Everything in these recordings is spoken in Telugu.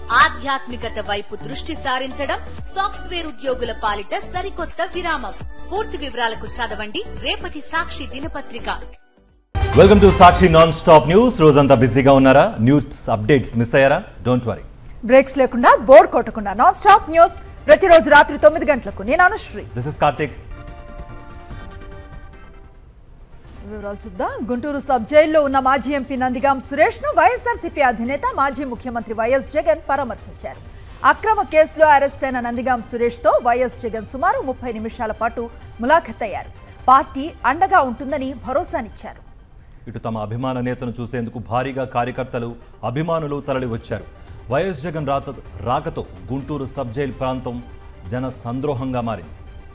ఆధ్యాత్మికత వైపు దృష్టి సారించడం సాఫ్ట్వేర్ ఉద్యోగుల పాలిట సరికొత్త విరామం పూర్తి వివరాలకు చదవండి రేపటి సాక్షి దినపత్రిక welcome to Sakshi non stop news రోజంతా బిజీగా ఉన్నారా న్యూస్ అప్డేట్స్ మిస్ అయ్యారా డోంట్ వరీ బ్రేక్స్ లేకుండా బోర్ కొట్టకుండా నాన్ స్టాప్ న్యూస్ ప్రతిరోజు రాత్రి తొమ్మిది గంటలకు నేను అనుశ్రీ దిస్ ఇస్ కార్తిక్ వివరాలు చూద్దాం గుంటూరు సబ్ జైల్లో ఉన్న మాజీ ఎంపీ నందిగాం సురేష్ ను వైఎస్ఆర్సీపీ అధినేత మాజీ ముఖ్యమంత్రి వైఎస్ జగన్ పరామర్శించారు అక్రమ కేసులో అరెస్ట్ అయిన నందిగాం సురేష్ తో వైఎస్ జగన్ సుమారు ముప్పై నిమిషాల పాటు ములాఖత్ అయ్యారు పార్టీ అండగా ఉంటుందని భరోసానిచ్చారు ఇటు తమ అభిమాన నేతను చూసేందుకు భారీగా కార్యకర్తలు అభిమానులు తరలి వచ్చారు వైఎస్ జగన్ రాత రాకతో గుంటూరు సబ్ జైల్ ప్రాంతం జన సంద్రోహంగా మారింది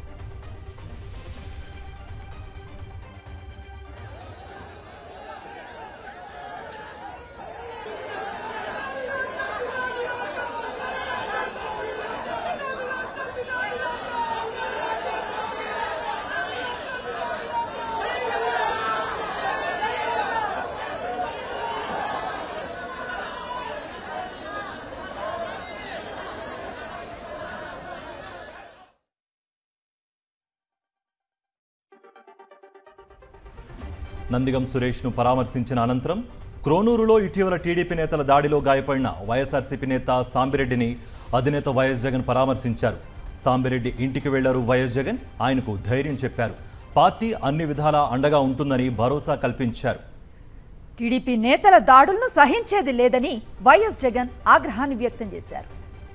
నందిగం సురేష్ను పరామర్శించిన అనంతరం క్రోనూరులో ఇటీవల టీడీపీ నేతల దాడిలో గాయపడిన వైఎస్ఆర్సీపీ నేత సాంబిరెడ్డిని అధినేత వైఎస్ జగన్ పరామర్శించారు సాంబిరెడ్డి ఇంటికి వెళ్లారు వైఎస్ జగన్ ఆయనకు ధైర్యం చెప్పారు పార్టీ అన్ని విధాలా అండగా ఉంటుందని భరోసా కల్పించారు టీడీపీ నేతల దాడులను సహించేది లేదని వైఎస్ జగన్ ఆగ్రహాన్ని వ్యక్తం చేశారు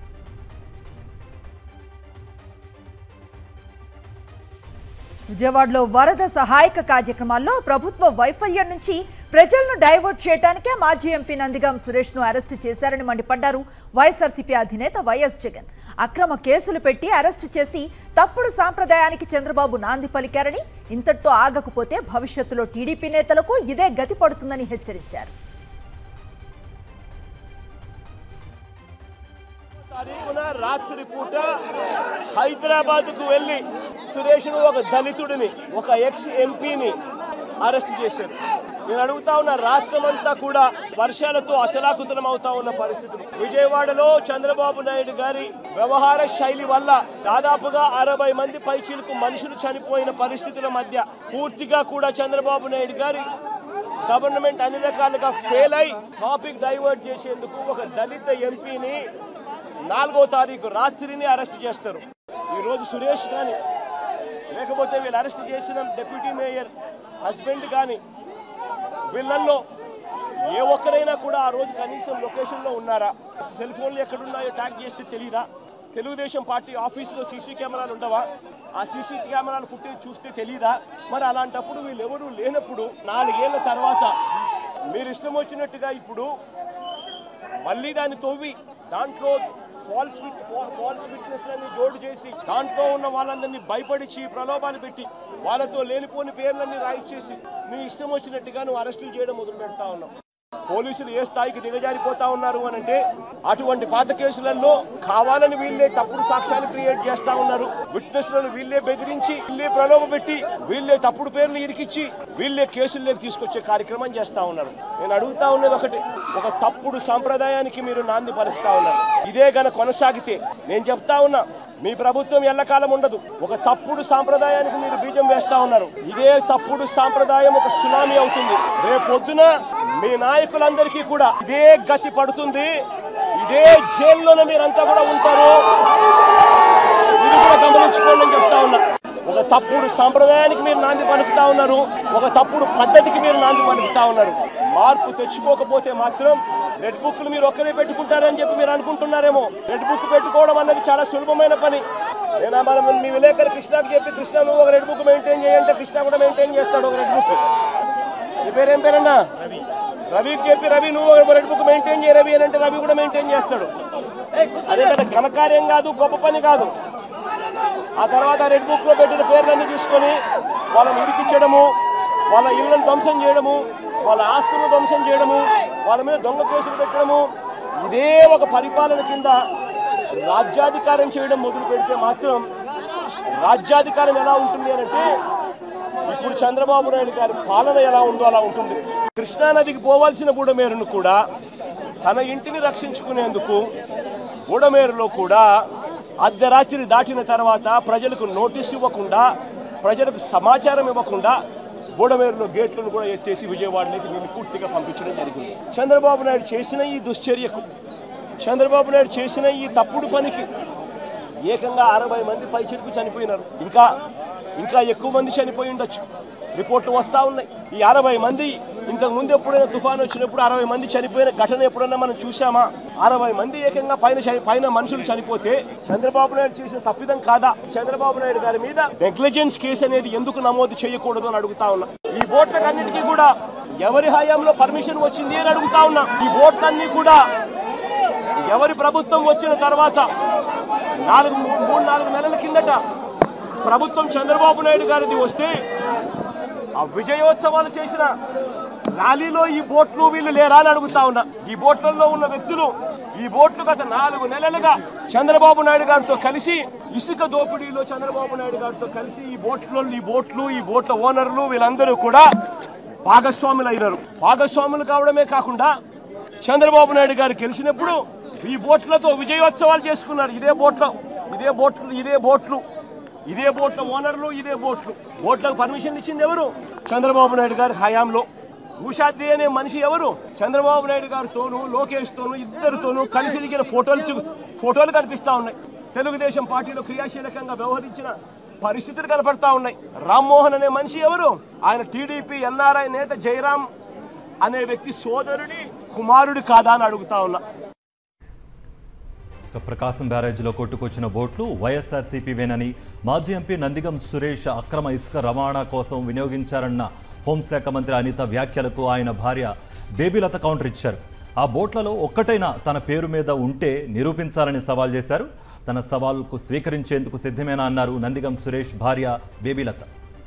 విజయవాడలో వరద సహాయక కార్యక్రమాల్లో ప్రభుత్వ వైఫల్యం నుంచి ప్రజలను డైవర్ట్ చేయడానికే మాజీ ఎంపీ నందిగాం సురేష్ ను అరెస్టు చేశారని మండిపడ్డారు వైఎస్ఆర్సీపీ అధినేత వైఎస్ జగన్ అక్రమ కేసులు పెట్టి అరెస్టు చేసి తప్పుడు సాంప్రదాయానికి చంద్రబాబు నాంది పలికారని ఇంతటితో ఆగకపోతే భవిష్యత్తులో టీడీపీ నేతలకు ఇదే గతి పడుతుందని హెచ్చరించారు తారీఖున రాత్రి పూట హైదరాబాద్ కు వెళ్లి సురేష్ను ఒక దళితుడిని ఒక ఎక్స్ ఎంపీని అరెస్ట్ చేశారు నేను అడుగుతా ఉన్న రాష్ట్రం అంతా కూడా వర్షాలతో అతలాకుతలం అవుతా ఉన్న పరిస్థితులు విజయవాడలో చంద్రబాబు నాయుడు గారి వ్యవహార శైలి వల్ల దాదాపుగా అరవై మంది పైచీలకు మనుషులు చనిపోయిన పరిస్థితుల మధ్య పూర్తిగా కూడా చంద్రబాబు నాయుడు గారి గవర్నమెంట్ అన్ని రకాలుగా ఫెయిల్ అయి టాపిక్ డైవర్ట్ చేసేందుకు ఒక దళిత ఎంపీని నాలుగో తారీఖు రాత్రిని అరెస్ట్ చేస్తారు ఈరోజు సురేష్ కానీ లేకపోతే వీళ్ళు అరెస్ట్ చేసిన డిప్యూటీ మేయర్ హస్బెండ్ కానీ వీళ్ళల్లో ఏ ఒక్కరైనా కూడా ఆ రోజు కనీసం లొకేషన్లో ఉన్నారా సెల్ ఫోన్లు ఎక్కడున్నాయో ట్యాగ్ చేస్తే తెలియదా తెలుగుదేశం పార్టీ ఆఫీసులో సీసీ కెమెరాలు ఉండవా ఆ సీసీ కెమెరాల ఫుటేజ్ చూస్తే తెలీదా మరి అలాంటప్పుడు వీళ్ళు ఎవరు లేనప్పుడు నాలుగేళ్ల తర్వాత మీరు ఇష్టం వచ్చినట్టుగా ఇప్పుడు మళ్ళీ దాన్ని తవ్వి దాంట్లో ఫాల్స్ విట్ ఫాల్స్ విట్నెస్లన్నీ జోడు చేసి దాంట్లో ఉన్న వాళ్ళందరినీ భయపడిచి ప్రలోభాలు పెట్టి వాళ్ళతో లేనిపోని పేర్లన్నీ రాయిచ్చేసి నీ ఇష్టం వచ్చినట్టుగా నువ్వు అరెస్టులు చేయడం మొదలు పెడతా ఉన్నావు పోలీసులు ఏ స్థాయికి దిగజారిపోతా ఉన్నారు అని అంటే అటువంటి పాత కేసులలో కావాలని వీళ్ళే తప్పుడు సాక్ష్యాలు క్రియేట్ చేస్తా ఉన్నారు విట్నెస్లను వీళ్ళే బెదిరించి వీళ్ళే ప్రలోభ పెట్టి వీళ్ళే తప్పుడు పేర్లు ఇరికిచ్చి వీళ్ళే కేసుల్లోకి తీసుకొచ్చే కార్యక్రమం చేస్తా ఉన్నారు నేను అడుగుతా ఉన్నది ఒకటి ఒక తప్పుడు సాంప్రదాయానికి మీరు నాంది పలుకుతా ఉన్నారు ఇదే గన కొనసాగితే నేను చెప్తా ఉన్నా మీ ప్రభుత్వం ఎల్లకాలం ఉండదు ఒక తప్పుడు సాంప్రదాయానికి మీరు బీజం వేస్తా ఉన్నారు ఇదే తప్పుడు సాంప్రదాయం ఒక సునామీ అవుతుంది రేపొద్దున మీ నాయకులందరికీ కూడా ఇదే గతి పడుతుంది ఇదే జైల్లోనే మీరంతా కూడా ఉంటారు ఇది కూడా గమనించుకోండి అని చెప్తా ఉన్నా ఒక తప్పుడు సాంప్రదాయానికి మీరు నాంది పలుకుతా ఉన్నారు ఒక తప్పుడు పద్ధతికి మీరు నాంది పలుకుతా ఉన్నారు మార్పు తెచ్చుకోకపోతే మాత్రం రెడ్ బుక్లు మీరు ఒక్కరే పెట్టుకుంటారని చెప్పి మీరు అనుకుంటున్నారేమో రెడ్ బుక్ పెట్టుకోవడం అన్నది చాలా సులభమైన పని నేను మనం మీ విలేకరు కృష్ణకి చెప్పి కృష్ణ నువ్వు ఒక రెడ్ బుక్ మెయింటైన్ చేయంటే కృష్ణ కూడా మెయింటైన్ చేస్తాడు ఒక రెడ్ బుక్ నీ పేరేం పేరన్నా రవికి చెప్పి రవి నువ్వు ఒక రెడ్ బుక్ మెయింటైన్ చేయ రవి అని అంటే రవి కూడా మెయింటైన్ చేస్తాడు అదే కదా ఘనకార్యం కాదు గొప్ప పని కాదు ఆ తర్వాత రెడ్ బుక్ లో పెట్టిన పేర్లన్నీ తీసుకొని వాళ్ళని ఇరికించడము వాళ్ళ ఇళ్లను ధ్వంసం చేయడము వాళ్ళ ఆస్తులను ధ్వంసం చేయడము వాళ్ళ మీద దొంగ కేసులు పెట్టడము ఇదే ఒక పరిపాలన కింద రాజ్యాధికారం చేయడం మొదలు పెడితే మాత్రం రాజ్యాధికారం ఎలా ఉంటుంది అని అంటే ఇప్పుడు చంద్రబాబు నాయుడు గారి పాలన ఎలా ఉందో అలా ఉంటుంది కృష్ణానదికి పోవాల్సిన బుడమేరును కూడా తన ఇంటిని రక్షించుకునేందుకు ఉడమేరులో కూడా అర్ధరాత్రి దాటిన తర్వాత ప్రజలకు నోటీస్ ఇవ్వకుండా ప్రజలకు సమాచారం ఇవ్వకుండా బోడమేరులో గేట్లను కూడా ఎత్తేసి విజయవాడలోకి వీళ్ళు పూర్తిగా పంపించడం జరిగింది చంద్రబాబు నాయుడు చేసిన ఈ దుశ్చర్యకు చంద్రబాబు నాయుడు చేసిన ఈ తప్పుడు పనికి ఏకంగా అరవై మంది పైచిలకు చనిపోయినారు ఇంకా ఇంకా ఎక్కువ మంది చనిపోయి ఉండొచ్చు రిపోర్ట్లు వస్తూ ఉన్నాయి ఈ అరవై మంది ఇంతకు ముందు ఎప్పుడైనా తుఫాను వచ్చినప్పుడు అరవై మంది చనిపోయిన ఘటన ఎప్పుడైనా మనం చూసామా అరవై మంది ఏకంగా పైన చని- పైన మనుషులు చనిపోతే చంద్రబాబు నాయుడు చేసిన తప్పిదం కాదా చంద్రబాబు నాయుడు గారి మీద నెగ్లిజెన్స్ కేసు అనేది ఎందుకు నమోదు చేయకూడదు అని అడుగుతా ఉన్నా ఈ బోట్లకన్నిటికీ కూడా ఎవరి హయాంలో పర్మిషన్ వచ్చింది అని అడుగుతా ఉన్నా ఈ బోట్లన్నీ కూడా ఎవరి ప్రభుత్వం వచ్చిన తర్వాత నాలుగు మూ- మూడు నాలుగు నెలల కిందట ప్రభుత్వం చంద్రబాబు నాయుడు గారిది వస్తే ఆ విజయోత్సవాలు చేసిన ర్యాలీలో ఈ బోట్లు వీళ్ళు లేరా అని అడుగుతా ఉన్నా ఈ బోట్లలో ఉన్న వ్యక్తులు ఈ బోట్లు గత నాలుగు నెలలుగా చంద్రబాబు నాయుడు గారితో కలిసి ఇసుక దోపిడీలో చంద్రబాబు నాయుడు గారితో కలిసి ఈ బోట్లో ఈ బోట్లు ఈ బోట్ల ఓనర్లు వీళ్ళందరూ కూడా భాగస్వాములు అయినారు భాగస్వాములు కావడమే కాకుండా చంద్రబాబు నాయుడు గారు గెలిచినప్పుడు ఈ బోట్లతో విజయోత్సవాలు చేసుకున్నారు ఇదే బోట్లో ఇదే బోట్లు ఇదే బోట్లు ఇదే బోట్ల ఓనర్లు ఇదే బోట్లు బోట్లకు పర్మిషన్ ఇచ్చింది ఎవరు చంద్రబాబు నాయుడు గారి హయాంలో ఉషాద్రి అనే మనిషి ఎవరు చంద్రబాబు నాయుడు గారితోనూ లోకేష్ తోనూ ఇద్దరితోనూ కలిసి దిగిన ఫోటోలు చూ- ఫోటోలు కనిపిస్తా ఉన్నాయి తెలుగుదేశం పార్టీలో క్రియాశీలకంగా వ్యవహరించిన పరిస్థితులు కనపడతా ఉన్నాయి రామ్మోహన్ అనే మనిషి ఎవరు ఆయన టీడీపీ ఎన్ఆర్ఐ నేత జయరాం అనే వ్యక్తి సోదరుడి కుమారుడి కాదా అని అడుగుతా ఉన్నా ఇక ప్రకాశం బ్యారేజ్లో కొట్టుకొచ్చిన బోట్లు వైఎస్ఆర్సీపీవేనని మాజీ ఎంపీ నందిగం సురేష్ అక్రమ ఇసుక రవాణా కోసం వినియోగించారన్న హోంశాఖ మంత్రి అనిత వ్యాఖ్యలకు ఆయన భార్య బేబీలత కౌంటర్ ఇచ్చారు ఆ బోట్లలో ఒక్కటైనా తన పేరు మీద ఉంటే నిరూపించాలని సవాల్ చేశారు తన సవాల్కు స్వీకరించేందుకు సిద్ధమేనా అన్నారు నందిగం సురేష్ భార్య బేబీలత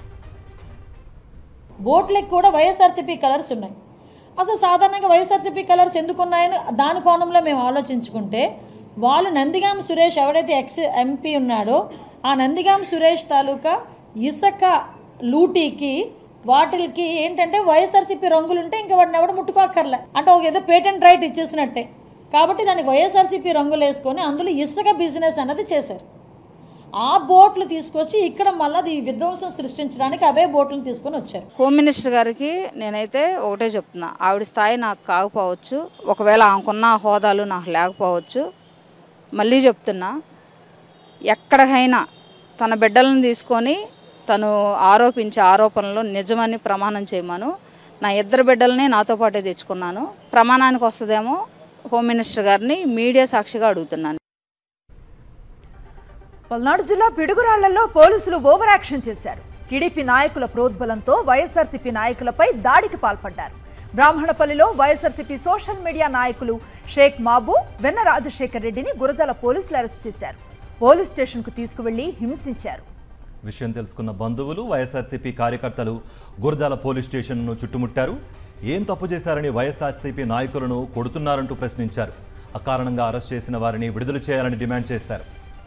బోట్లకి కూడా వైఎస్ఆర్సీపీ కలర్స్ ఉన్నాయి అసలు సాధారణంగా వైఎస్ఆర్సీపీ కలర్స్ ఎందుకు ఉన్నాయని దాని కోణంలో మేము ఆలోచించుకుంటే వాళ్ళు నందిగాం సురేష్ ఎవడైతే ఎక్స్ ఎంపీ ఉన్నాడో ఆ నందిగాం సురేష్ తాలూకా ఇసుక లూటీకి వాటికి ఏంటంటే వైఎస్ఆర్సీపీ రంగులు ఉంటే ఇంకా వాటిని ఎవడ ముట్టుకోక్కర్లే అంటే ఒక ఏదో పేటెంట్ రైట్ ఇచ్చేసినట్టే కాబట్టి దానికి వైఎస్ఆర్సీపీ రంగులు వేసుకొని అందులో ఇసుక బిజినెస్ అన్నది చేశారు ఆ బోట్లు తీసుకొచ్చి ఇక్కడ మళ్ళీ ఈ విధ్వంసం సృష్టించడానికి అవే బోట్లను తీసుకొని వచ్చారు హోమ్ మినిస్టర్ గారికి నేనైతే ఒకటే చెప్తున్నా ఆవిడ స్థాయి నాకు కాకపోవచ్చు ఒకవేళ ఆమెకున్న హోదాలు నాకు లేకపోవచ్చు మళ్ళీ చెప్తున్నా ఎక్కడికైనా తన బిడ్డలను తీసుకొని తను ఆరోపించే ఆరోపణలు నిజమని ప్రమాణం చేయమను నా ఇద్దరు బిడ్డల్ని నాతో పాటే తెచ్చుకున్నాను ప్రమాణానికి వస్తుందేమో హోమ్ మినిస్టర్ గారిని మీడియా సాక్షిగా అడుగుతున్నాను పల్నాడు జిల్లా పిడుగురాళ్లలో పోలీసులు ఓవర్ యాక్షన్ చేశారు టీడీపీ నాయకుల ప్రోద్బలంతో వైఎస్ఆర్సీపీ నాయకులపై దాడికి పాల్పడ్డారు బ్రాహ్మణపల్లిలో వైఎస్ఆర్సీపీ సోషల్ మీడియా నాయకులు షేక్ మాబు వెన్న రాజశేఖర్ రెడ్డిని గురజాల పోలీసులు అరెస్ట్ చేశారు పోలీస్ స్టేషన్కు తీసుకువెళ్లి హింసించారు విషయం తెలుసుకున్న బంధువులు వైఎస్ఆర్సీపీ కార్యకర్తలు గురజాల పోలీస్ స్టేషన్ను చుట్టుముట్టారు ఏం తప్పు చేశారని వైఎస్ఆర్సీపీ నాయకులను కొడుతున్నారంటూ ప్రశ్నించారు అకారణంగా అరెస్ట్ చేసిన వారిని విడుదల చేయాలని డిమాండ్ చేశారు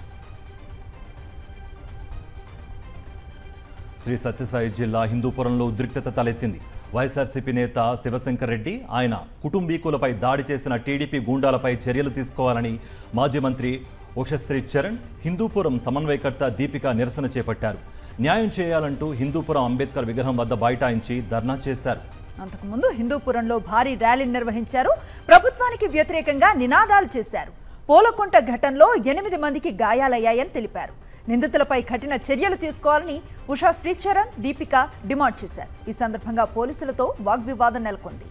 శ్రీ సత్యసాయి జిల్లా హిందూపురంలో ఉద్రిక్తత తలెత్తింది వైఎస్ఆర్సీపీ నేత శివశంకర్ రెడ్డి ఆయన కుటుంబీకులపై దాడి చేసిన టీడీపీ గూండాలపై చర్యలు తీసుకోవాలని మాజీ మంత్రి ఉషశ్రీ చరణ్ హిందూపురం సమన్వయకర్త దీపిక నిరసన చేపట్టారు న్యాయం చేయాలంటూ హిందూపురం అంబేద్కర్ విగ్రహం వద్ద బైఠాయించి ధర్నా చేశారు అంతకుముందు హిందూపురంలో భారీ ర్యాలీ నిర్వహించారు ప్రభుత్వానికి వ్యతిరేకంగా నినాదాలు చేశారు పోలకుంట ఘటనలో ఎనిమిది మందికి గాయాలయ్యాయని తెలిపారు నిందితులపై కఠిన చర్యలు తీసుకోవాలని ఉషా శ్రీచరణ్ దీపిక డిమాండ్ చేశారు ఈ సందర్భంగా పోలీసులతో వాగ్వివాదం నెలకొంది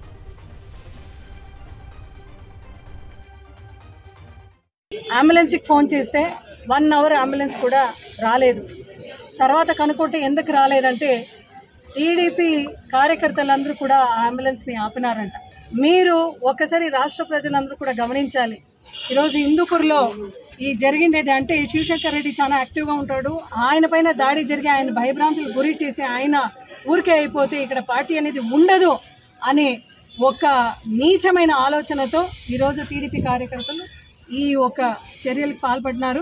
అంబులెన్స్కి ఫోన్ చేస్తే వన్ అవర్ అంబులెన్స్ కూడా రాలేదు తర్వాత కనుక్కుంటే ఎందుకు రాలేదంటే టీడీపీ కార్యకర్తలందరూ కూడా ఆ అంబులెన్స్ని ఆపినారంట మీరు ఒక్కసారి రాష్ట్ర ప్రజలందరూ కూడా గమనించాలి ఈరోజు హిందూపూర్లో ఈ జరిగిండేది అంటే శివశంకర్ రెడ్డి చాలా యాక్టివ్గా ఉంటాడు ఆయన పైన దాడి జరిగి ఆయన భయభ్రాంతులు గురి చేసి ఆయన ఊరికే అయిపోతే ఇక్కడ పార్టీ అనేది ఉండదు అనే ఒక నీచమైన ఆలోచనతో ఈరోజు టీడీపీ కార్యకర్తలు ఈ ఒక చర్యలకు పాల్పడినారు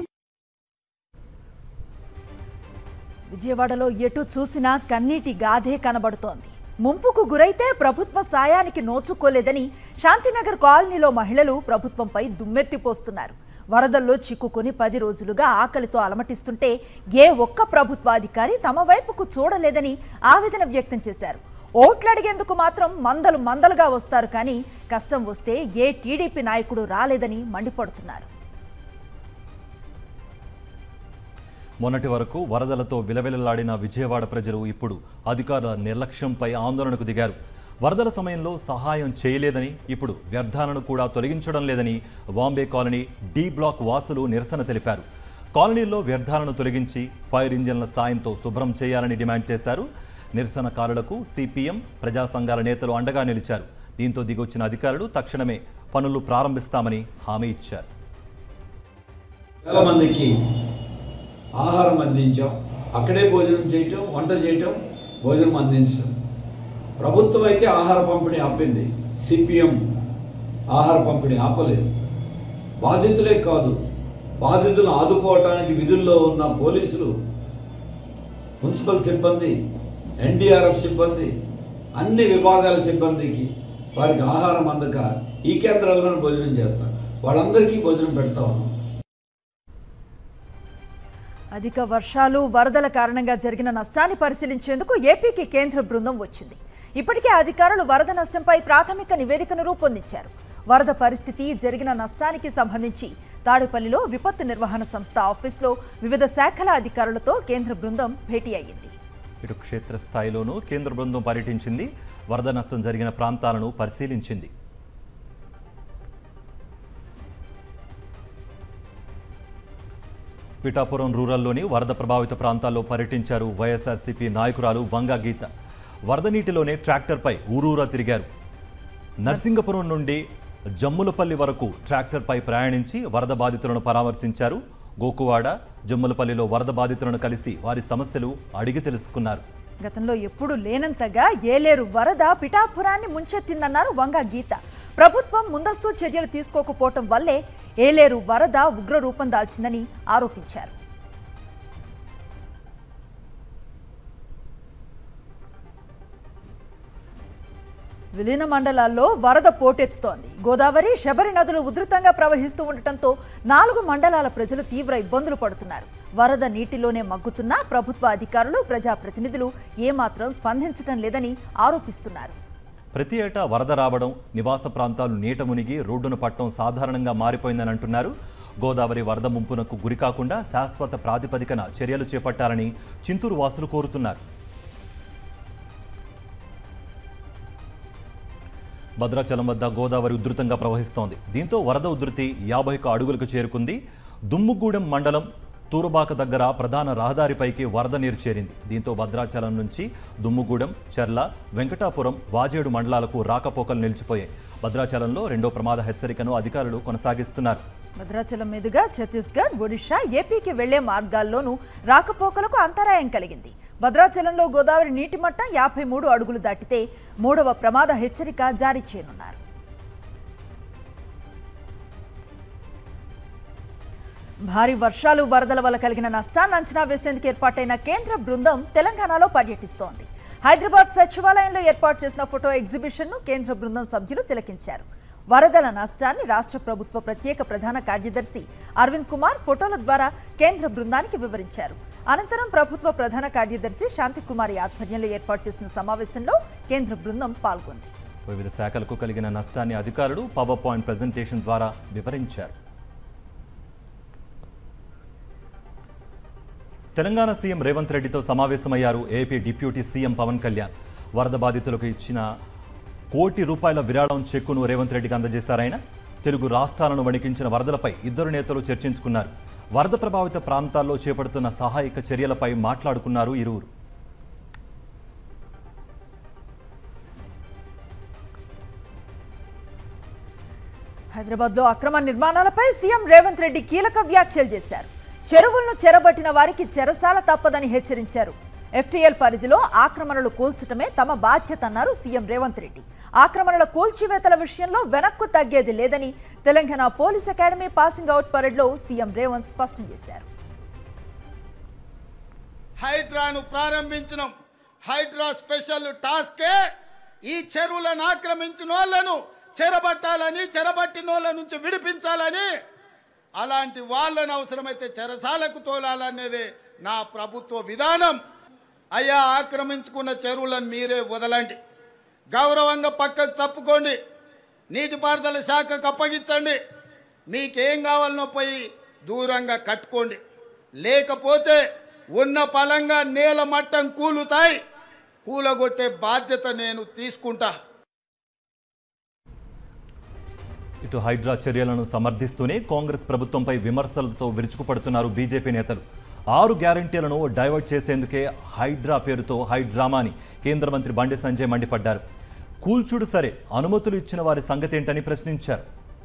విజయవాడలో ఎటు చూసినా కన్నీటి గాథే కనబడుతోంది ముంపుకు గురైతే ప్రభుత్వ సాయానికి నోచుకోలేదని శాంతినగర్ కాలనీలో మహిళలు ప్రభుత్వంపై దుమ్మెత్తిపోస్తున్నారు వరదల్లో చిక్కుకొని పది రోజులుగా ఆకలితో అలమటిస్తుంటే ఏ ఒక్క ప్రభుత్వాధికారి తమ వైపుకు చూడలేదని ఆవేదన వ్యక్తం చేశారు ఓట్లు అడిగేందుకు మాత్రం మందలు మందలుగా వస్తారు కానీ కష్టం వస్తే ఏ టీడీపీ నాయకుడు రాలేదని మండిపడుతున్నారు మొన్నటి వరకు వరదలతో విలవిలలాడిన విజయవాడ ప్రజలు ఇప్పుడు అధికారుల నిర్లక్ష్యంపై ఆందోళనకు దిగారు వరదల సమయంలో సహాయం చేయలేదని ఇప్పుడు వ్యర్థాలను కూడా తొలగించడం లేదని బాంబే కాలనీ డి బ్లాక్ వాసులు నిరసన తెలిపారు కాలనీల్లో వ్యర్థాలను తొలగించి ఫైర్ ఇంజన్ల సాయంతో శుభ్రం చేయాలని డిమాండ్ చేశారు నిరసనకారులకు సిపిఎం ప్రజా సంఘాల నేతలు అండగా నిలిచారు దీంతో దిగొచ్చిన అధికారులు తక్షణమే పనులు ప్రారంభిస్తామని హామీ ఇచ్చారు వేల మందికి ఆహారం అందించాం అక్కడే భోజనం చేయటం వంట చేయటం భోజనం అందించడం ప్రభుత్వం అయితే ఆహార పంపిణీ ఆపింది సిపిఎం ఆహార పంపిణీ ఆపలేదు బాధితులే కాదు బాధితులను ఆదుకోవటానికి విధుల్లో ఉన్న పోలీసులు మున్సిపల్ సిబ్బంది ఎన్డీఆర్ఎఫ్ సిబ్బంది అన్ని విభాగాల సిబ్బందికి వారికి ఆహారం అందక ఈ కేంద్రాల్లోనే భోజనం చేస్తారు వాళ్ళందరికీ భోజనం పెడతా ఉన్నాం అధిక వర్షాలు వరదల కారణంగా జరిగిన నష్టాన్ని పరిశీలించేందుకు ఏపీకి కేంద్ర బృందం వచ్చింది ఇప్పటికే అధికారులు వరద నష్టంపై ప్రాథమిక నివేదికను రూపొందించారు వరద పరిస్థితి జరిగిన నష్టానికి సంబంధించి తాడేపల్లిలో విపత్తు నిర్వహణ సంస్థ ఆఫీస్లో వివిధ శాఖల అధికారులతో కేంద్ర బృందం భేటీ అయ్యింది ఇటు క్షేత్రస్థాయిలోనూ కేంద్ర బృందం పర్యటించింది వరద నష్టం జరిగిన ప్రాంతాలను పరిశీలించింది పిఠాపురం రూరల్లోని వరద ప్రభావిత ప్రాంతాల్లో పర్యటించారు వైఎస్ఆర్సీపీ నాయకురాలు వంగా గీత వరద నీటిలోనే ట్రాక్టర్పై ఊరూరా తిరిగారు నర్సింగపురం నుండి జమ్ములపల్లి వరకు ట్రాక్టర్పై ప్రయాణించి వరద బాధితులను పరామర్శించారు గోకువాడ జమ్ములపల్లిలో వరద బాధితులను కలిసి వారి సమస్యలు అడిగి తెలుసుకున్నారు గతంలో ఎప్పుడు లేనంతగా ఏలేరు వరద పిఠాపురాన్ని ముంచెత్తిందన్నారు వంగ గీత ప్రభుత్వం ముందస్తు చర్యలు తీసుకోకపోవటం వల్లే ఏలేరు వరద ఉగ్ర రూపం దాల్చిందని ఆరోపించారు విలీన మండలాల్లో వరద పోటెత్తుతోంది గోదావరి శబరి నదులు ఉధృతంగా ప్రవహిస్తూ ఉండటంతో నాలుగు మండలాల ప్రజలు తీవ్ర ఇబ్బందులు పడుతున్నారు వరద నీటిలోనే మగ్గుతున్న ప్రభుత్వ అధికారులు ప్రజాప్రతినిధులు ఏమాత్రం స్పందించడం లేదని ఆరోపిస్తున్నారు ప్రతి ఏటా వరద రావడం నివాస ప్రాంతాలు నీట మునిగి రోడ్డును పట్టడం సాధారణంగా మారిపోయిందని అంటున్నారు గోదావరి వరద ముంపునకు గురికాకుండా శాశ్వత ప్రాతిపదికన చర్యలు చేపట్టాలని చింతూరు వాసులు కోరుతున్నారు భద్రాచలం వద్ద గోదావరి ఉధృతంగా ప్రవహిస్తోంది దీంతో వరద ఉధృతి యాభై ఒక్క అడుగులకు చేరుకుంది దుమ్ముగూడెం మండలం తూరుబాక దగ్గర ప్రధాన రహదారిపైకి వరద నీరు చేరింది దీంతో భద్రాచలం నుంచి దుమ్ముగూడెం చెర్ల వెంకటాపురం వాజేడు మండలాలకు రాకపోకలు నిలిచిపోయాయి భద్రాచలంలో రెండో ప్రమాద హెచ్చరికను అధికారులు కొనసాగిస్తున్నారు భద్రాచలం మీదుగా ఛత్తీస్గఢ్ ఒడిషా ఏపీకి వెళ్లే మార్గాల్లోనూ రాకపోకలకు అంతరాయం కలిగింది భద్రాచలంలో గోదావరి నీటి మట్టం యాభై మూడు అడుగులు దాటితే మూడవ ప్రమాద హెచ్చరిక జారీ చేయనున్నారు భారీ వర్షాలు వరదల వల్ల కలిగిన నష్టాన్ని అంచనా వేసేందుకు ఏర్పాటైన కేంద్ర బృందం తెలంగాణలో పర్యటిస్తోంది హైదరాబాద్ సచివాలయంలో ఏర్పాటు చేసిన ఫోటో ఎగ్జిబిషన్ను కేంద్ర బృందం సభ్యులు తిలకించారు వరదల నష్టాన్ని రాష్ట్ర ప్రభుత్వ ప్రత్యేక ప్రధాన కార్యదర్శి అరవింద్ కుమార్ ఫోటోల ద్వారా కేంద్ర బృందానికి వివరించారు అనంతరం ప్రభుత్వ ప్రధాన కార్యదర్శి శాంతికుమారి ఆధ్వర్యంలో ఏర్పాటు చేసిన సమావేశంలో కేంద్ర బృందం పాల్గొంది వివిధ శాఖలకు కలిగిన నష్టాన్ని అధికారులు పవర్ పాయింట్ ప్రజెంటేషన్ ద్వారా వివరించారు తెలంగాణ సీఎం రేవంత్ రెడ్డితో సమావేశమయ్యారు AP deputy CM Pawan Kalyan వరద బాధితులకు ఇచ్చిన కోటి రూపాయల విరాళం చెక్కును రేవంత్ రెడ్డికి అందజేశారాయన తెలుగు రాష్ట్రాలను వణికించిన వరదలపై ఇద్దరు నేతలు చర్చించుకున్నారు వరద ప్రభావిత ప్రాంతాల్లో చేపడుతున్న సహాయక చర్యలపై మాట్లాడుకున్నారు ఇరువురు హైదరాబాద్లో అక్రమ నిర్మాణాలపై సీఎం రేవంత్ రెడ్డి కీలక వ్యాఖ్యలు చేశారు చెరువులను చెరబట్టిన వారికి చెరసాల తప్పదని హెచ్చరించారు ఎఫ్టీఎల్ పరిధిలో ఆక్రమణలు కూల్చటమే తమ బాధ్యత అన్నారు సీఎం రేవంత్ రెడ్డి ఆక్రమణల కూల్చివేతల విషయంలో వెనక్కు తగ్గేది లేదని Telangana police academy passing out పరేడ్లో సీఎం రేవంత్ స్పష్టం చేశారు హైడ్రాను ప్రారంభించినాం హైడ్రా స్పెషల్ టాస్కే ఈ చెరువులను ఆక్రమించిన వాళ్ళను చెరబట్టాలని చెరబట్టిన వాళ్ళ నుంచి విడిపించాలని అలాంటి వాళ్ళని అవసరమైతే చెరసాలకు తోలాలనేదే నా ప్రభుత్వ విధానం అయ్యా ఆక్రమించుకున్న చెరువులను మీరే వదలండి గౌరవంగా పక్కకు తప్పుకోండి నీటిపారుదల శాఖకు అప్పగించండి మీకేం కావాలనో పోయి దూరంగా కట్టుకోండి లేకపోతే ఉన్న పలంగా నేల మట్టం కూలుతాయి కూలగొట్టే బాధ్యత నేను తీసుకుంటా ఇటు హైడ్రా చర్యలను సమర్థిస్తూనే కాంగ్రెస్ ప్రభుత్వంపై విమర్శలతో విరుచుకుపడుతున్నారు బీజేపీ నేతలు ఆరు గ్యారంటీలను డైవర్ట్ చేసేందుకే హైడ్రా పేరుతో హైడ్రామాని కేంద్ర మంత్రి బండి సంజయ్ మండిపడ్డారు కూల్చుడు సరే అనుమతులు ఇచ్చిన వారి సంగతేంటని ప్రశ్నించారు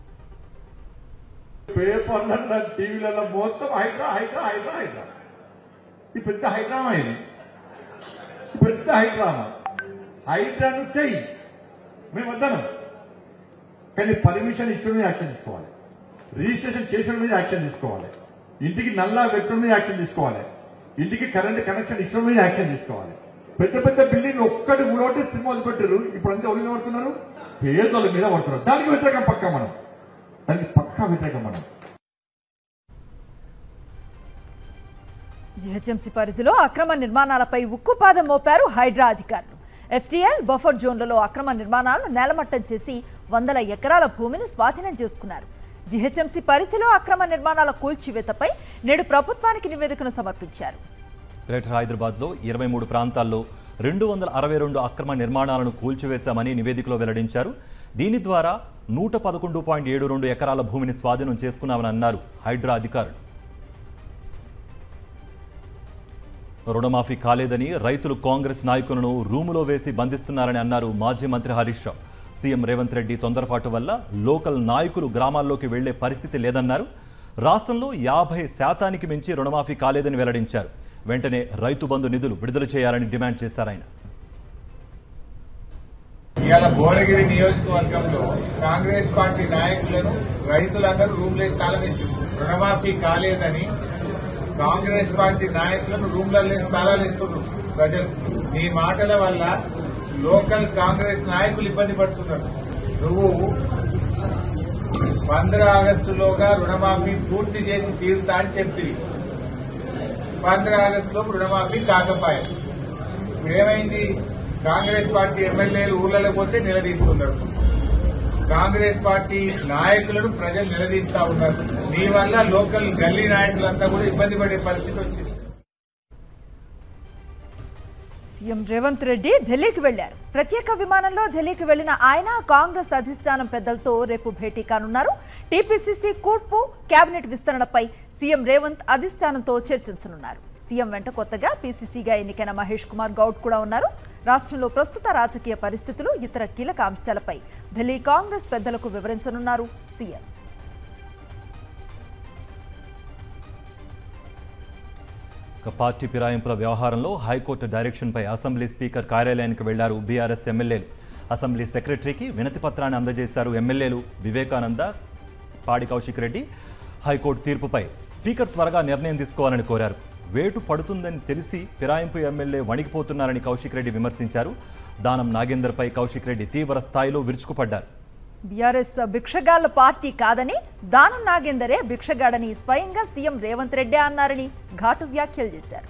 పేపర్లలో టీవీలలో మొత్తం హైడ్రా హైడ్రా హైడ్రా హైడ్రా ఈ పెద్ద హైడ్రామా ఇది ఈ పెద్ద హైడ్రామా హైడ్రాను చెయ్యి మేము వద్దను కానీ పర్మిషన్ ఇచ్చిన మీద యాక్షన్ తీసుకోవాలి రిజిస్ట్రేషన్ చేసిన మీద యాక్షన్ తీసుకోవాలి ఇంటికి నల్లా పెట్టడం మీద యాక్షన్ తీసుకోవాలి ఇంటికి కరెంట్ కనెక్షన్ ఇచ్చిన మీద యాక్షన్ తీసుకోవాలి పెద్ద పెద్ద బిల్డింగ్ ఒక్కటి ఊడొట్టి సినిమాలు పెట్టారు ఇప్పుడు అంతా ఎవరి మీద పడుతున్నారు పేదోళ్ళ మీద పడుతున్నారు దానికి వ్యతిరేకం పక్క మనం దానికి పక్కా వ్యతిరేకం మనం జీహెచ్ఎంసీ పరిధిలో అక్రమ నిర్మాణాలపై ఉక్కుపాదం మోపారు హైడ్రా అధికారులు ఎఫ్టీఎల్ బఫర్ జోన్లలో అక్రమ నిర్మాణాలను నేలమట్టం చేసి వందల ఎకరాల భూమిని స్వాధీనం చేసుకున్నారు జీహెచ్ఎంసీ పరిధిలో అక్రమ నిర్మాణాల కూల్చివేతపై నేడు ప్రభుత్వానికి నివేదికను సమర్పించారు గ్రేటర్ హైదరాబాద్లో ఇరవై మూడు ప్రాంతాల్లో రెండు వందల అరవై రెండు అక్రమ నిర్మాణాలను కూల్చివేశామని నివేదికలో వెల్లడించారు దీని ద్వారా నూట పదకొండు పాయింట్ ఏడు రెండు ఎకరాల భూమిని స్వాధీనం చేసుకున్నామని అన్నారు హైడ్రా అధికారులు రుణమాఫీ కాలేదని రైతులు కాంగ్రెస్ నాయకులను రూములో వేసి బంధిస్తున్నారని అన్నారు మాజీ మంత్రి హరీష్ రావు సీఎం రేవంత్ రెడ్డి తొందరపాటు వల్ల లోకల్ నాయకులు గ్రామాల్లోకి వెళ్లే పరిస్థితి లేదన్నారు రాష్ట్రంలో యాభై శాతానికి మించి రుణమాఫీ కాలేదని వెల్లడించారు వెంటనే రైతు బంధు నిధులు విడుదల చేయాలని డిమాండ్ చేశారు ఆయన ఇవాళ భువనగిరి నియోజకవర్గంలో కాంగ్రెస్ పార్టీ నాయకులను రైతులందరూ రూమ్లేసి తాళమేసి రుణమాఫీ కాలేదని కాంగ్రెస్ పార్టీ నాయకులను రూమ్లలో స్థలాలు ఇస్తున్నారు ప్రజలు నీ మాటల వల్ల లోకల్ కాంగ్రెస్ నాయకులు ఇబ్బంది పడుతున్నారు నువ్వు పంద్రా ఆగస్టులోగా రుణమాఫీ పూర్తి చేసి తీరుతా అని చెప్తివి పంద్రా ఆగస్టులో రుణమాఫీ కాకపోయే ఇప్పుడు ఏమైంది కాంగ్రెస్ పార్టీ ఎమ్మెల్యేలు ఊర్లలో పోతే నిలదీస్తున్నారు కాంగ్రెస్ పార్టీ నాయకులను ప్రజలు నిలదీస్తా ఉన్నారు నీ వల్ల లోకల్ గల్లీ నాయకులంతా కూడా ఇబ్బంది పడే పరిస్థితి వచ్చింది సీఎం రేవంత్ రెడ్డి ఢిల్లీకి వెళ్లారు ప్రత్యేక విమానంలో ఢిల్లీకి వెళ్లిన ఆయన కాంగ్రెస్ అధిష్టానం పెద్దలతో రేపు భేటీ కానున్నారు టీపీసీసీ కూర్పు కేబినెట్ విస్తరణపై సీఎం రేవంత్ అధిష్టానంతో చర్చించనున్నారు సీఎం వెంట కొత్తగా పీసీసీగా ఎన్నికైన మహేష్ కుమార్ గౌడ్ కూడా ఉన్నారు రాష్ట్రంలో ప్రస్తుత రాజకీయ పరిస్థితులు ఇతర కీలక అంశాలపై ఢిల్లీ కాంగ్రెస్ పెద్దలకు వివరించనున్నారు సీఎం ఇక పార్టీ ఫిరాయింపుల వ్యవహారంలో హైకోర్టు డైరెక్షన్పై అసెంబ్లీ స్పీకర్ కార్యాలయానికి వెళ్లారు బీఆర్ఎస్ ఎమ్మెల్యేలు అసెంబ్లీ సెక్రటరీకి వినతి పత్రాన్ని అందజేశారు ఎమ్మెల్యేలు వివేకానంద పాడి కౌశిక్ రెడ్డి హైకోర్టు తీర్పుపై స్పీకర్ త్వరగా నిర్ణయం తీసుకోవాలని కోరారు వేటు పడుతుందని తెలిసి ఫిరాయింపు ఎమ్మెల్యే వణికిపోతున్నారని కౌశిక్ రెడ్డి విమర్శించారు దానం నాగేందర్పై కౌశిక్ రెడ్డి తీవ్ర స్థాయిలో విరుచుకుపడ్డారు బీఆర్ఎస్ భిక్షగాళ్ల పార్టీ కాదని దానం నాగేందరే భిక్షగాడని స్వయంగా సీఎం రేవంత్ రెడ్డి అన్నారని ఘాటు వ్యాఖ్యలు చేశారు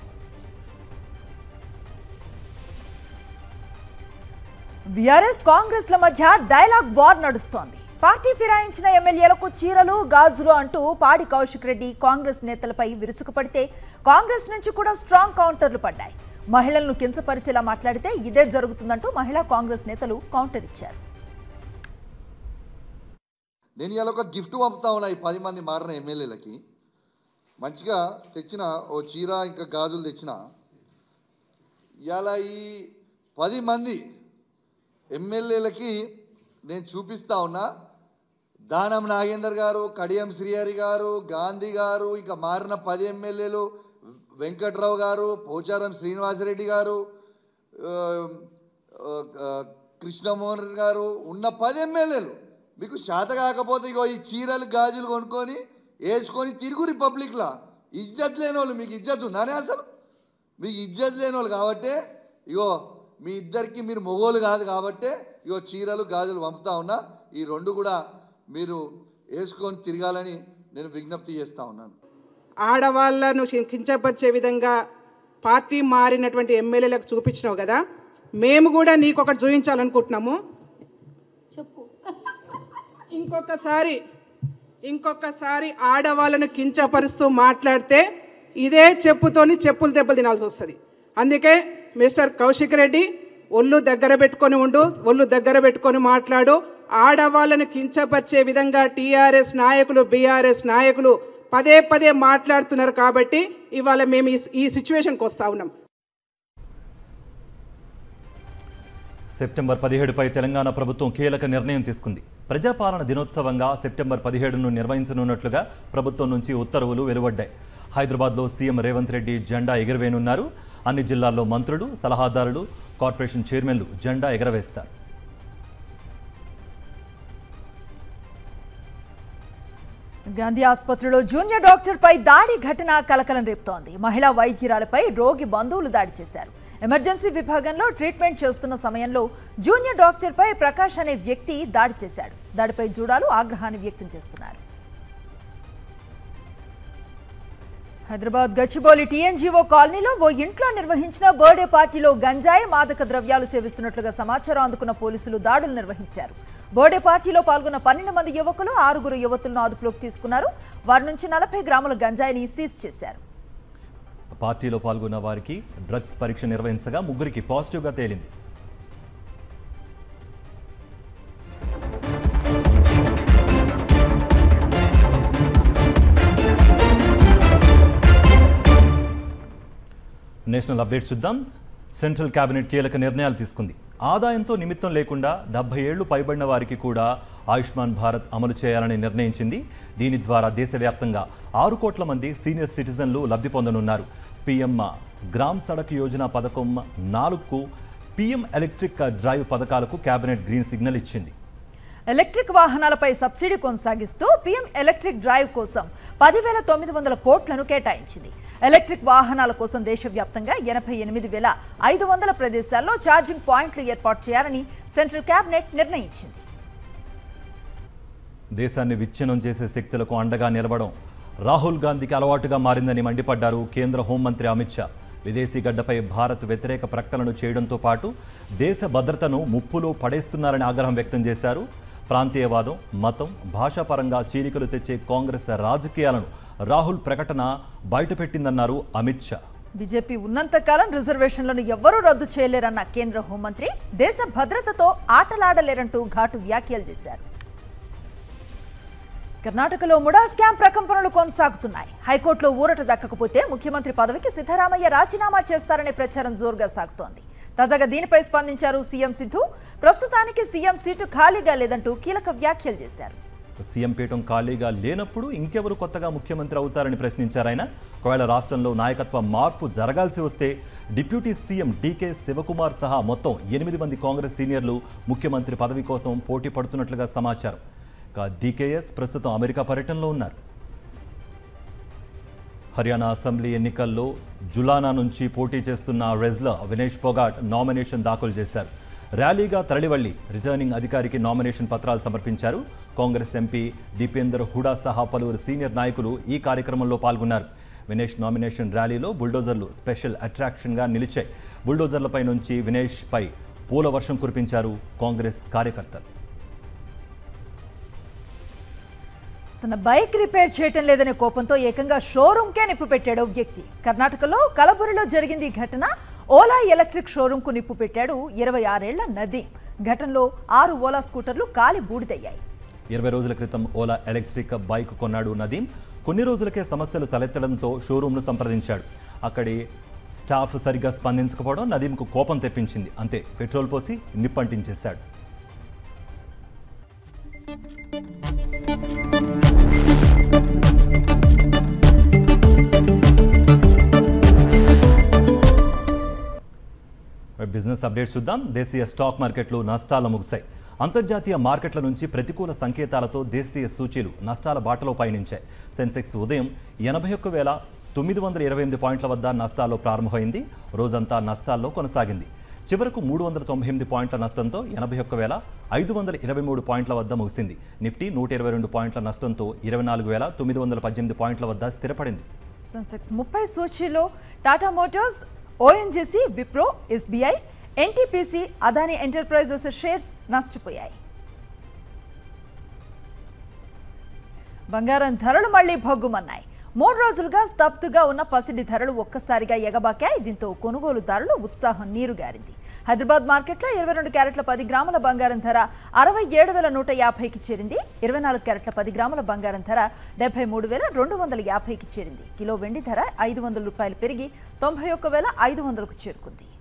బీఆర్ఎస్ కాంగ్రెస్ల మధ్య డైలాగ్ వార్ నడుస్తోంది పార్టీ ఫిరాయించిన ఎమ్మెల్యేలకు చీరలు గాజులు అంటూ పాడి కౌశిక్ రెడ్డి కాంగ్రెస్ నేతలపై విరుచుకుపడితే కాంగ్రెస్ నుంచి కూడా స్ట్రాంగ్ కౌంటర్లు పడ్డాయి మహిళలను కించపరిచేలా మాట్లాడితే ఇదే జరుగుతుందంటూ మహిళా కాంగ్రెస్ నేతలు కౌంటర్ ఇచ్చారు నేను ఇవాళ ఒక గిఫ్ట్ పంపుతా ఉన్నా ఈ పది మంది మారిన ఎమ్మెల్యేలకి మంచిగా తెచ్చిన ఓ చీర ఇంకా గాజులు తెచ్చిన ఇవాళ ఈ పది మంది ఎమ్మెల్యేలకి నేను చూపిస్తా ఉన్నా దానం నాగేందర్ గారు కడియం శ్రీహరి గారు గాంధీ గారు ఇంకా మారిన పది ఎమ్మెల్యేలు వెంకట్రావు గారు పోచారం శ్రీనివాసరెడ్డి గారు ఆ, ఆ, ఆ, కృష్ణమోహన్ రెడ్డి గారు ఉన్న పది ఎమ్మెల్యేలు మీకు శాత కాకపోతే ఇగో ఈ చీరలు గాజులు కొనుక్కొని వేసుకొని తిరుగు రిపబ్లిక్లా ఇజ్జత్ లేని వాళ్ళు మీకు ఇజ్జత్ ఉందానే అసలు మీకు ఇజ్జత్ లేని వాళ్ళు కాబట్టి ఇగో మీ ఇద్దరికి మీరు మొగోలు కాదు కాబట్టే ఇగో చీరలు గాజులు పంపుతా ఉన్నా ఈ రెండు కూడా మీరు వేసుకొని తిరగాలని నేను విజ్ఞప్తి చేస్తా ఉన్నాను ఆడవాళ్లను కి- కించపరిచే విధంగా పార్టీ మారినటువంటి ఎమ్మెల్యేలకు చూపించినావు కదా మేము కూడా నీకు ఒకటి చూపించాలనుకుంటున్నాము చెప్పు ఇంకొకసారి ఇంకొకసారి ఆడవాళ్ళను కించపరుస్తూ మాట్లాడితే ఇదే చెప్పుతోని చెప్పులు దెబ్బలు తినాల్సి వస్తుంది అందుకే మిస్టర్ కౌశిక్ రెడ్డి ఒళ్ళు దగ్గర పెట్టుకొని ఉండు ఒళ్ళు దగ్గర పెట్టుకొని మాట్లాడు ఆడవాళ్ళను కించపరిచే విధంగా టీఆర్ఎస్ నాయకులు బీఆర్ఎస్ నాయకులు పదే పదే మాట్లాడుతున్నారు కాబట్టి ఇవాళ మేము ఈ- ఈ సిచ్యువేషన్కి వస్తా ఉన్నాం సెప్టెంబర్ పదిహేడుపై తెలంగాణ ప్రభుత్వం కీలక నిర్ణయం తీసుకుంది ప్రజాపాలన దినోత్సవంగా సెప్టెంబర్ పదిహేడును నిర్వహించనున్నట్లుగా ప్రభుత్వం నుంచి ఉత్తర్వులు వెలువడ్డాయి హైదరాబాద్లో సీఎం రేవంత్ రెడ్డి జెండా ఎగురవేనున్నారు అన్ని జిల్లాల్లో మంత్రులు సలహాదారులు కార్పొరేషన్ చైర్మన్లు జెండా ఎగరవేస్తారు గాంధీ ఆసుపత్రిలో జూనియర్ డాక్టర్ పై దాడి ఘటన కలకలం రేపుతోంది మహిళా వైద్యురాలపై రోగి బంధువులు దాడి చేశారు ఎమర్జెన్సీ విభాగంలో ట్రీట్మెంట్ చేస్తున్న సమయంలో జూనియర్ డాక్టర్ పై ప్రకాష్ అనే వ్యక్తి దాడి చేశాడు దాడిపై జూడాలు ఆగ్రహాన్ని వ్యక్తం చేస్తున్నారు హైదరాబాద్ గచ్చిబౌలి టీఎన్జీఓ కాలనీలో ఓ ఇంట్లో నిర్వహించిన బర్త్డే పార్టీలో గంజాయి మాదక ద్రవ్యాలు సేవిస్తున్నట్లుగా సమాచారం అందుకున్న పోలీసులు దాడులు నిర్వహించారు బర్త్డే పార్టీలో పాల్గొన్న పన్నెండు మంది యువకులు ఆరుగురు యువతులను అదుపులోకి తీసుకున్నారు వారి నుంచి నలభై గ్రాముల గంజాయిని సీజ్ చేశారు పార్టీలో పాల్గొన్న వారికి డ్రగ్స్ పరీక్ష నిర్వహించగా ముగ్గురికి పాజిటివ్గా తేలింది నేషనల్ అప్డేట్స్ చూద్దాం సెంట్రల్ కేబినెట్ కీలక నిర్ణయాలు తీసుకుంది ఆదాయంతో నిమిత్తం లేకుండా డెబ్బై ఏళ్లు పైబడిన వారికి కూడా ఆయుష్మాన్ భారత్ అమలు చేయాలని నిర్ణయించింది దీని ద్వారా దేశవ్యాప్తంగా ఆరు కోట్ల మంది సీనియర్ సిటిజన్లు లబ్ధి పొందనున్నారు పీఎం గ్రామ్ సడక్ యోజన పథకం నాలుగుకు పీఎం ఎలక్ట్రిక్ డ్రైవ్ పథకాలకు కేబినెట్ గ్రీన్ సిగ్నల్ ఇచ్చింది ఎలక్ట్రిక్ వాహనాలపై సబ్సిడీ కొనసాగిస్తూ పీఎం ఎలక్ట్రిక్ డ్రైవ్ కోసం పదివేల తొమ్మిది వందల కోట్లను కేటాయించింది ఎలక్ట్రిక్ వాహనాల కోసం దేశవ్యాప్తంగా ఎనభై ఎనిమిది వేల ఐదు వందల ప్రదేశాల్లో ఛార్జింగ్ పాయింట్లు ఏర్పాటు చేయాలని సెంట్రల్ కేబినెట్ నిర్ణయించింది దేశాన్ని విచ్ఛిన్నం చేసే శక్తులకు అండగా నిలవడం రాహుల్ గాంధీకి అలవాటుగా మారిందని మండిపడ్డారు కేంద్ర హోంమంత్రి అమిత్ షా విదేశీ గడ్డపై భారత్ వ్యతిరేక ప్రకటనలు చేయడంతో పాటు దేశ భద్రతను ముప్పులో పడేస్తున్నారని ఆగ్రహం వ్యక్తం చేశారు ప్రాంతీయవాదం మతం భాషాపరంగా చీలికలు తెచ్చే కాంగ్రెస్ రాజకీయాలను రాహుల్ ప్రకటన బయటపెట్టిందన్నారు అమిత్ షా బీజేపీ ఉన్నంతకాలం రిజర్వేషన్లను ఎవ్వరూ రద్దు చేయలేరన్న కేంద్ర హోంమంత్రి దేశ భద్రతతో ఆటలాడలేరంటూ ఘాటు వ్యాఖ్యలు చేశారు కర్ణాటకలో ముడా స్కామ్ ప్రకంపనలు కొనసాగుతున్నాయి హైకోర్టులో ఊరట దక్కకపోతే ముఖ్యమంత్రి పదవికి సిద్ధరామయ్య రాజీనామా చేస్తారనే ప్రచారం జోరుగా సాగుతోంది తాజాగా దీనిపై స్పందించారు సీఎం సిద్ధు ప్రస్తుతానికి సీఎం సీటు ఖాళీగా లేదంటూ కీలక వ్యాఖ్యలు చేశారు సీఎం పీఠం ఖాళీగా లేనప్పుడు ఇంకెవరు కొత్తగా ముఖ్యమంత్రి అవుతారని ప్రశ్నించారు ఆయన ఒకవేళ రాష్ట్రంలో నాయకత్వ మార్పు జరగాల్సి వస్తే డిప్యూటీ సీఎం డీకే శివకుమార్ సహా మొత్తం ఎనిమిది మంది కాంగ్రెస్ సీనియర్లు ముఖ్యమంత్రి పదవి కోసం పోటీ పడుతున్నట్లుగా సమాచారం ఇక డీకేఎస్ ప్రస్తుతం అమెరికా పర్యటనలో ఉన్నారు హర్యానా అసెంబ్లీ ఎన్నికల్లో జులానా నుంచి పోటీ చేస్తున్న రెజ్లా వినేష్ పొగాట్ నామినేషన్ దాఖలు చేశారు ర్యాలీగా తరలివళ్లి రిటర్నింగ్ అధికారికి నామినేషన్ పత్రాలు సమర్పించారు కాంగ్రెస్ ఎంపీ దీపేందర్ హుడా సహా పలువురు సీనియర్ నాయకులు ఈ కార్యక్రమంలో పాల్గొన్నారు వినేష్ నామినేషన్ ర్యాలీలో బుల్డోజర్లు స్పెషల్ అట్రాక్షన్గా నిలిచాయి బుల్డోజర్లపై నుంచి వినేష్ పై పూల వర్షం కురిపించారు కాంగ్రెస్ కార్యకర్తలు తన బైక్ రిపేర్ చేయటం లేదనే కోపంతో ఏకంగా షోరూంకే నిప్పు పెట్టాడు ఓ వ్యక్తి కర్ణాటకలో కలబురిలో జరిగింది ఈ ఘటన ఓలా ఎలక్ట్రిక్ షోరూంకు నిప్పు పెట్టాడు ఇరవై ఆరేళ్ల నదీం ఘటనలో ఆరు ఓలా స్కూటర్లు కాలి బూడిదయ్యాయి ఇరవై రోజుల క్రితం ఓలా ఎలక్ట్రిక్ బైక్ కొన్నాడు నదీం కొన్ని రోజులకే సమస్యలు తలెత్తడంతో షోరూంను సంప్రదించాడు అక్కడి స్టాఫ్ సరిగ్గా స్పందించకపోవడం నదీంకు కోపం తెప్పించింది అంతే పెట్రోల్ పోసి నిప్పంటించేశాడు బిజినెస్ అప్డేట్స్ చూద్దాం దేశీయ స్టాక్ మార్కెట్లు నష్టాల ముగిశాయి అంతర్జాతీయ మార్కెట్ల నుంచి ప్రతికూల సంకేతాలతో దేశీయ సూచీలు నష్టాల బాటలో పయనించాయి సెన్సెక్స్ ఉదయం ఎనభై ఒక్క వేల తొమ్మిది వందల ఇరవై ఎనిమిది పాయింట్ల వద్ద నష్టాల్లో ప్రారంభమైంది రోజంతా నష్టాల్లో కొనసాగింది చివరకు మూడు వందల తొంభై ఎనిమిది పాయింట్ల నష్టంతో ఎనభై ఒక్క వేల ఐదు వందల ఇరవై మూడు పాయింట్ల వద్ద ముగిసింది నిఫ్టీ నూట ఇరవై రెండు పాయింట్ల నష్టంతో ఇరవై నాలుగు వేల తొమ్మిది వందల పద్దెనిమిది పాయింట్ల వద్ద స్థిరపడింది సెన్సెక్స్ ముప్పై సూచీలో Tata Motors ONGC Wipro SBI NTPC Adani Enterprises shares నష్టపోయాయి బంగారం ధరలు మళ్లీ భగ్గుమన్నాయి మూడు రోజులుగా స్తబ్దుగా ఉన్న పసిడి ధరలు ఒక్కసారిగా ఎగబాకాయి దీంతో కొనుగోలుదారులు ఉత్సాహం నీరుగారింది హైదరాబాద్ మార్కెట్లో ఇరవై రెండు క్యారెట్ల పది గ్రాముల బంగారం ధర అరవై ఏడు వేల నూట యాభైకి చేరింది ఇరవై నాలుగు క్యారెట్ల పది గ్రాముల బంగారం ధర డెబ్బై మూడు వేల రెండు వందల యాభైకి చేరింది కిలో వెండి ధర ఐదు వందల రూపాయలు పెరిగి తొంభై ఒక్క వేల ఐదు వందలకు చేరుకుంది